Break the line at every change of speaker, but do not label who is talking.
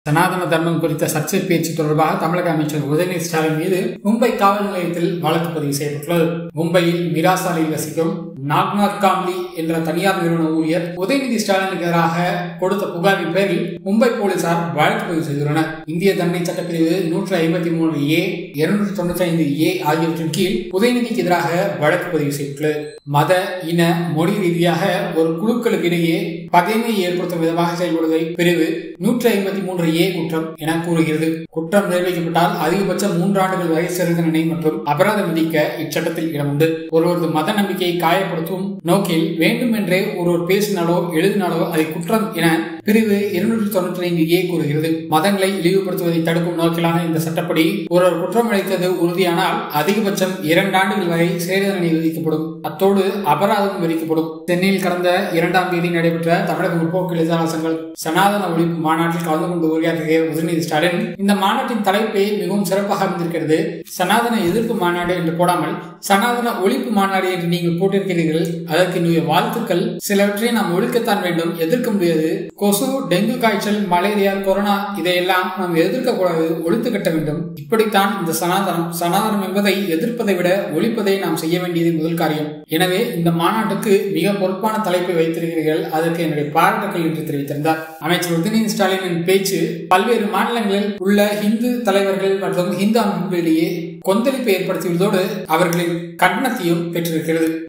சனாதன தர்மம் குறித்த சர்ச்சை பேச்சு தொடர்பாக தமிழக அமைச்சர் உதயநிதி ஸ்டாலின் மீது மும்பை காவல் நிலையத்தில் வழக்கு பதிவு செய்யப்பட்டுள்ளது மும்பையில் மிரா சாலையில் வசிக்கும் நாக்நாத் காம்லி என்ற தனியார் நிறுவன ஊழியர் உதயநிதி ஸ்டாலினுக்கு எதிராக கொடுத்த புகாரின் பேரில் மும்பை போலீசார் வழக்கு பதிவு செய்துள்ளனர் இந்திய தண்டனை சட்டப்பிரிவு நூற்றி ஐம்பத்தி மூணு ஏ இருநூற்றி தொண்ணூற்றி ஐந்து ஏ ஆகியவற்றின் கீழ் உதயநிதிக்கு எதிராக வழக்கு பதிவு செய்துள்ளது மத இன மொழி ரீதியாக ஒரு குழுக்களுக்கு இடையே பகைமை ஏற்படுத்தும் விதமாக செயல்படுவதை பிரிவு நூற்றி ஐம்பத்தி மூன்று ஏ குற்றம் என கூறுகிறது குற்றம் நிரூபிக்கப்பட்டால் அதிகபட்சம் மூன்று ஆண்டுகள் வரை சிறை தண்டனை மற்றும் அபராதம் விதிக்க இச்சட்டத்தில் இடம் உண்டு ஒருவரது மத நம்பிக்கையை காயப்படுத்தும் நோக்கில் வேண்டுமென்றே ஒருவர் பேசினாலோ எழுதினாலோ அதை குற்றம் என பிரிவு இருநூற்றி தொண்ணூற்றி ஐந்து ஏ கூறுகிறது மதங்களை இழிவுபடுத்துவதை தடுக்கும் நோக்கிலான இந்த சட்டப்படி ஒருவர் குற்றம் அளித்தது உறுதியானால் அதிகபட்சம் இரண்டு ஆண்டுகள் வரை சிறை தண்டனை விதிக்கப்படும் அத்தோடு அபராதம் விதிக்கப்படும் சென்னையில் கடந்த இரண்டாம் தேதி நடைபெற்ற தமிழக முற்போக்கு எழுத்தாளர் சங்கம் சனாதன ஒழிப்பு மாநாட்டில் கலந்து கொண்டு உரையாற்றிய உதயநிதி ஸ்டாலின் இந்த மாநாட்டின் தலைப்பே மிகவும் சிறப்பாக அமைந்திருக்கிறது சனாதன எதிர்ப்பு மாநாடு என்று போடாமல் சனாதன ஒழிப்பு மாநாடு என்று நீங்கள் போட்டிருக்கிறீர்கள் அதற்கு என்னுடைய வாழ்த்துக்கள் சிலவற்றை நாம் ஒழிக்கத்தான் வேண்டும் எதிர்க்க முடியாது கொசு டெங்கு காய்ச்சல் மலேரியா கொரோனா இதையெல்லாம் நாம் எதிர்க்க கூடாது ஒழித்து கட்ட வேண்டும் இப்படித்தான் இந்த சனாதனம் சனாதனம் என்பதை எதிர்ப்பதை விட ஒழிப்பதை நாம் செய்ய வேண்டியது முதல் காரியம் எனவே இந்த மாநாட்டுக்கு மிக பொறுப்பான தலைப்பை வைத்திருக்கிறீர்கள் அதற்கு என்னுடைய பாராட்டுகள் என்று தெரிவித்திருந்தார் அமைச்சர் உதயநிதி ஸ்டாலினின் பேச்சு பல்வேறு மாநிலங்களில் உள்ள இந்து தலைவர்கள் மற்றும் இந்து அமைப்புகளிடையே கொந்தளிப்பை ஏற்படுத்தியுள்ளதோடு அவர்களின் கண்டனத்தையும் பெற்றிருக்கிறது